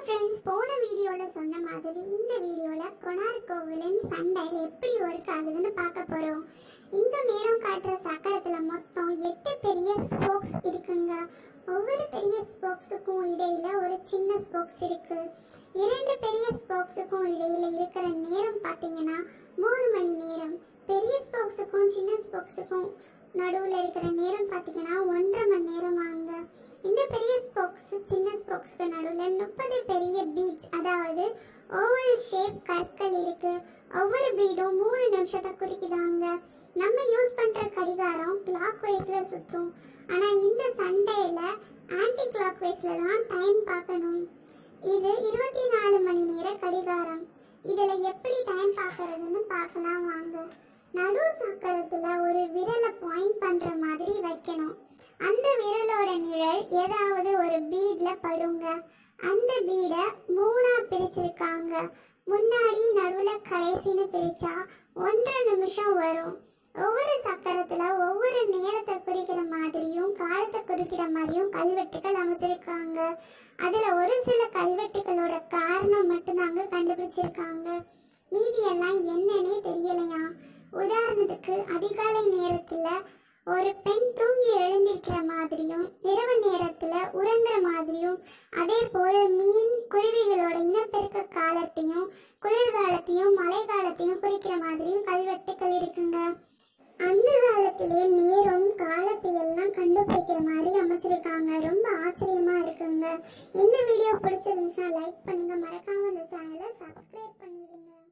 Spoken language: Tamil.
ஃப்ரெண்ட்ஸ் போன வீடியோவில் சொன்ன மாதிரி இந்த வீடியோவில் கொனார் கோவிலின் சண்டையில் எப்படி ஒர்க் ஆகுதுன்னு பார்க்க போகிறோம் இந்த நேரம் காட்டுற சக்கரத்தில் மொத்தம் எட்டு பெரிய ஸ்போக்ஸ் இருக்குங்க ஒவ்வொரு பெரிய ஸ்போக்ஸுக்கும் இடையில ஒரு சின்ன ஸ்போக்ஸ் இருக்கு இரண்டு பெரிய ஸ்போக்ஸுக்கும் இடையில இருக்கிற நேரம் பார்த்தீங்கன்னா மூணு மணி நேரம் பெரிய ஸ்போக்ஸுக்கும் சின்ன ஸ்போக்ஸுக்கும் நடுவில் இருக்கிற நேரம் பார்த்தீங்கன்னா ஒன்றரை மணி நேரம் ஆங்க இந்த பெரிய ஸ்போக்ஸ் சின்ன ஸ்போக்ஸ்க்கு நடுவில் முப்பது பெரிய பீட்ஸ் அதாவது ஓவல் ஷேப் கற்கள் இருக்கு ஒவ்வொரு பீடும் மூணு நிமிஷத்தை குறிக்குதாங்க நம்ம யூஸ் பண்ற கடிகாரம் கிளாக் வைஸ்ல சுத்தும் ஆனா இந்த சண்டேல ஆன்டி கிளாக் வைஸ்ல தான் டைம் பார்க்கணும் இது இருபத்தி நாலு மணி நேர கடிகாரம் இதுல எப்படி டைம் பார்க்கறதுன்னு பார்க்கலாம் வாங்க நடு சக்கரத்துல ஒரு விரலை பாயிண்ட் பண்ற மாதிரி வைக்கணும் அந்த விரலோட நிழல் ஏதாவது ஒரு பீட்ல படுங்க அந்த பீடை மூணா பிரிச்சிருக்காங்க முன்னாடி நடுவுல கடைசின்னு பிரிச்சா ஒன்றரை நிமிஷம் வரும் ஒவ்வொரு சக்கரத்துல ஒவ்வொரு நேரத்தை குறிக்கிற மாதிரியும் காலத்தை குறிக்கிற மாதிரியும் கல்வெட்டுகள் அமைச்சிருக்காங்க அதுல ஒரு சில கல்வெட்டுகளோட காரணம் மட்டும்தாங்க கண்டுபிடிச்சிருக்காங்க மீதி எல்லாம் என்னன்னே தெரியலையா உதாரணத்துக்கு அதிகாலை நேரத்துல ஒரு பெண் தூங்கி எழுந்திருக்கிற மாதிரியும் இரவு நேரத்துல உறங்குற மாதிரியும் அதே போல மீன் குருவிகளோட இனப்பெருக்க காலத்தையும் குளிர்காலத்தையும் மழை காலத்தையும் குறிக்கிற மாதிரியும் கல்வெட்டுகள் இருக்குங்க அந்த காலத்திலே நேரம் காலத்தை எல்லாம் கண்டுபிடிக்கிற மாதிரி அமைச்சிருக்காங்க ரொம்ப ஆச்சரியமா இருக்குங்க இந்த வீடியோ பிடிச்சிருந்துச்சுன்னா லைக் பண்ணுங்க மறக்காம இந்த சேனலை சப்ஸ்கிரைப் பண்ணிடுங்க